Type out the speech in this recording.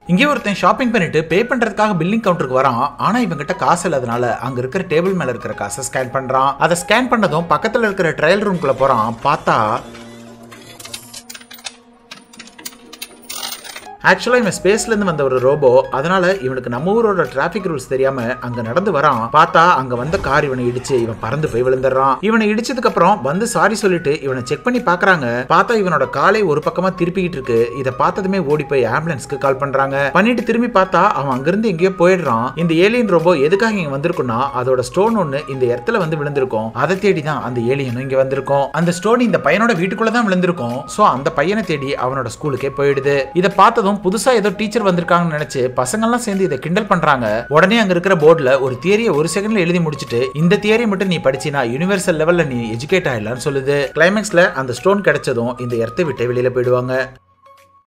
இங்கே ஒருத்தன் ஷாப்பிங் பண்ணிட்டு பே பண்றதுக்காக பில்லிங் கவுண்டருக்கு வரான் ஆனா இவங்கிட்ட காசு இல்லாதனால அங்க இருக்கிற டேபிள் மேல இருக்கிற காசை ஸ்கேன் பண்றான் அதை ஸ்கேன் பண்ணதும் பக்கத்துல இருக்கிற ட்ரையல் ரூம்குள்ள போறான் பார்த்தா ஆக்சுவலா இவன் ஸ்பேஸ்ல இருந்து வந்த ஒரு ரோபோ அதனால இவனுக்கு நம்ம ஊரோட டிராபிக் ரூல்ஸ் தெரியாம அங்க நடந்து வரான் பார்த்தா அங்க வந்த கார் இவனை இடிச்சு இவன் பறந்து போய் விழுந்துடுறான் இவனை இடிச்சதுக்கு அப்புறம் வந்து சாரி சொல்லிட்டு இவனை செக் பண்ணி பாக்குறாங்க பார்த்தா இவனோட காலை ஒரு பக்கமா திருப்பிக்கிட்டு இருக்கு இதை பார்த்ததுமே ஓடி போய் ஆம்புலன்ஸ்க்கு கால் பண்றாங்க பண்ணிட்டு திரும்பி பார்த்தா அவன் அங்கிருந்து எங்கேயோ போயிடுறான் இந்த ஏலியன் ரோபோ எதுக்காக இங்க வந்திருக்குன்னா அதோட ஸ்டோன் ஒண்ணு இந்த இடத்துல வந்து விழுந்திருக்கும் அதை தேடி தான் அந்த ஏலியனும் இங்க வந்திருக்கும் அந்த ஸ்டோன் இந்த பையனோட வீட்டுக்குள்ள தான் விழுந்திருக்கும் சோ அந்த பையனை தேடி அவனோட ஸ்கூலுக்கே போயிடுது இதை பார்த்ததும் புதுசா ஏதோ டீச்சர் வந்திருக்காங்கன்னு நினைச்சு பசங்கள்லாம் சேர்ந்து இதை கிண்டல் பண்றாங்க உடனே அங்க இருக்கிற போர்டுல ஒரு தியரியை ஒரு செகண்ட்ல எழுதி முடிச்சுட்டு இந்த தியரி மட்டும் நீ படிச்சினா யூனிவர்சல் லெவல்ல நீ எஜுகேட் ஆயிடலாம்னு சொல்லுது கிளைமேக்ஸ்ல அந்த ஸ்டோன் கிடைச்சதும் இந்த இடத்தை விட்டு வெளியில போயிடுவாங்க